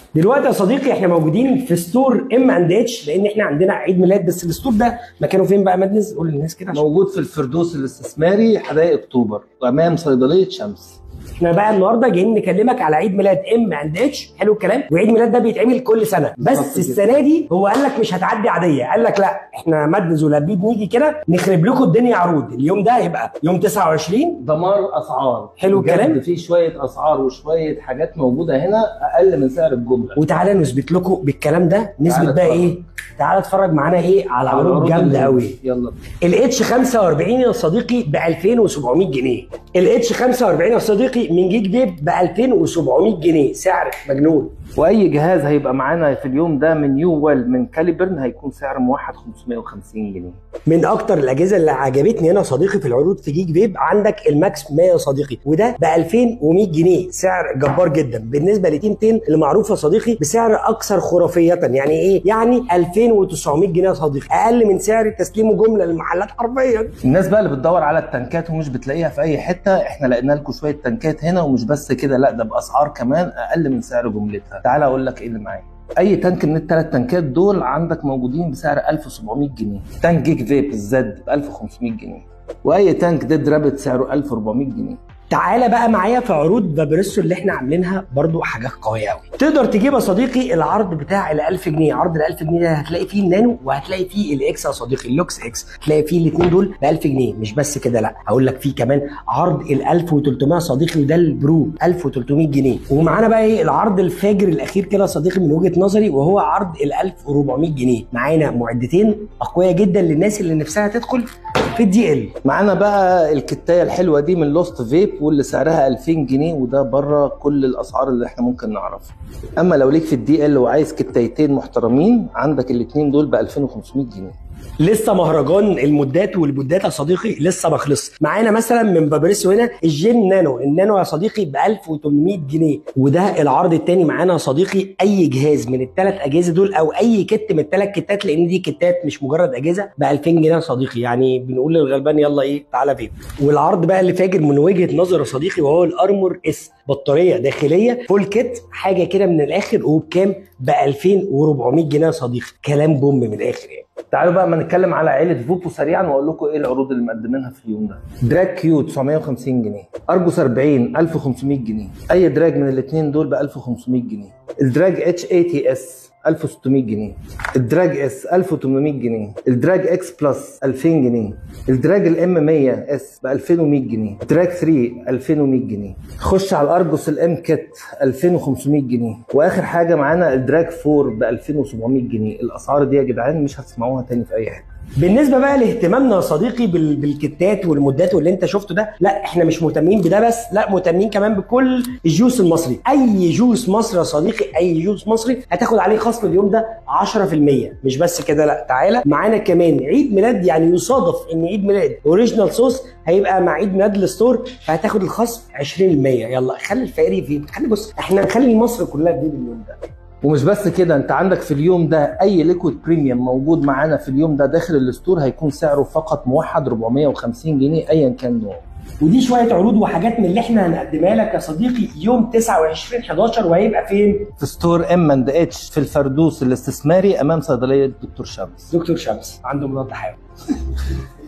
دلوقتي يا صديقي احنا موجودين في ستور ام اند اتش لان احنا عندنا عيد ميلاد بس الستور ده مكانه فين بقى مدنس قول للناس كده عشان موجود في الفردوس الاستثماري حدائق اكتوبر وامام صيدليه شمس احنا بقى النهارده جايين نكلمك على عيد ميلاد ام اند اتش حلو الكلام وعيد ميلاد ده بيتعمل كل سنه بالظبط بس كده. السنه دي هو قال لك مش هتعدي عاديه قال لك لا احنا مدنس ولبيب نيجي كده نخرب لكم الدنيا عروض اليوم ده هيبقى يوم 29 دمار اسعار حلو بجد الكلام. في شويه اسعار وشويه حاجات موجوده هنا اقل من سعر الجمله وتعالى نثبت لكم بالكلام ده نثبت تعالى بقى اتفرج. ايه تعالى اتفرج معانا ايه على عروض العروض جامده اللي- قوي يلا الاتش 45 يا صديقي ب 2700 جنيه الاتش 45 يا صديقي من جيج بيب ب 2700 جنيه سعر مجنون واي جهاز هيبقى معانا في اليوم ده من يو ويل من كاليبرن هيكون سعر موحد 550 جنيه من اكتر الاجهزه اللي عجبتني هنا يا صديقي في العروض في جيج بيب عندك الماكس 100 يا صديقي وده ب 2100 جنيه سعر جبار جدا بالنسبه ل 200 اللي معروفه يا صديقي بسعر اكثر خرافيه يعني ايه يعني 2900 جنيه يا صديقي اقل من سعر تسليم جمله للمحلات حرفيا الناس بقى اللي بتدور على التنكات ومش بتلاقيها في اي حته احنا لقينا لكم شويه تنكات هنا ومش بس كده لا ده باسعار كمان اقل من سعر جملتها تعال اقول لك ايه اللي معايا اي تانك من الثلاث تنكات دول عندك موجودين بسعر 1700 جنيه تانك جيج فيب الزد ب 1500 جنيه واي تانك ديد رابت سعره 1400 جنيه تعالى بقى معايا في عروض فابريسو اللي احنا عاملينها برضو حاجات قويه قوي تقدر تجيب يا صديقي العرض بتاع ال 1000 جنيه عرض ال 1000 جنيه ده هتلاقي فيه النانو وهتلاقي فيه الاكس يا صديقي اللوكس اكس هتلاقي فيه الاثنين دول ب 1000 جنيه مش بس كده لا هقول لك فيه كمان عرض ال 1300 يا صديقي وده البرو 1300 جنيه ومعانا بقى ايه العرض الفاجر الاخير كده يا صديقي من وجهه نظري وهو عرض ال 1400 جنيه معانا معدتين اقوياء جدا للناس اللي نفسها تدخل في الدي ال معانا بقى الكتايه الحلوه دي من لوست فيب واللي سعرها 2000 جنيه وده بره كل الاسعار اللي احنا ممكن نعرفها اما لو ليك في الدي ال وعايز كتايتين محترمين عندك الاثنين دول ب 2500 جنيه لسه مهرجان المدات والبودات يا صديقي لسه ما خلص معانا مثلا من بابريسو هنا الجين نانو النانو يا صديقي ب 1800 جنيه وده العرض التاني معانا يا صديقي اي جهاز من الثلاث اجهزه دول او اي كت من الثلاث كتات لان دي كتات مش مجرد اجهزه ب 2000 جنيه يا صديقي يعني بنقول للغلبان يلا ايه تعالى فين والعرض بقى اللي فاجر من وجهه نظر يا صديقي وهو الارمور اس بطاريه داخليه فول كيت حاجه كده من الاخر وبكام ب 2400 جنيه يا صديقي كلام بوم من الاخر يعني تعالوا بقى ما نتكلم على عيله فوبو سريعا واقول لكم ايه العروض اللي مقدمينها في اليوم ده دراج كيو 950 جنيه ارجوس 40 1500 جنيه اي دراج من الاثنين دول ب 1500 جنيه الدراج اتش 80 اس 1600 جنيه الدراج اس 1800 جنيه الدراج اكس بلس 2000 جنيه الدراج الام 100 اس ب 2100 جنيه دراج 3 2100 جنيه خش على الارجوس الام كيت 2500 جنيه واخر حاجه معانا الدراج 4 ب 2700 جنيه الاسعار دي يا جدعان مش هتسمعوها تاني في اي حته بالنسبه بقى لاهتمامنا يا صديقي بال- بالكتات والمدات واللي انت شفته ده لا احنا مش مهتمين بده بس لا مهتمين كمان بكل الجوس المصري اي جوس مصري يا صديقي اي جوس مصري هتاخد عليه خصم اليوم ده 10% مش بس كده لا تعالى معانا كمان عيد ميلاد يعني يصادف ان عيد ميلاد اوريجينال صوص هيبقى مع عيد ميلاد الستور فهتاخد الخصم 20% يلا خلي الفقير فين خلي بص احنا نخلي مصر كلها تجيب اليوم ده ومش بس كده انت عندك في اليوم ده اي ليكويد بريميوم موجود معانا في اليوم ده داخل الستور هيكون سعره فقط موحد 450 جنيه ايا كان نوعه ودي شويه عروض وحاجات من اللي احنا هنقدمها لك يا صديقي يوم 29 11 وهيبقى فين؟ في ستور ام اند اتش في الفردوس الاستثماري امام صيدليه دكتور شمس دكتور شمس عنده مضاد حيوي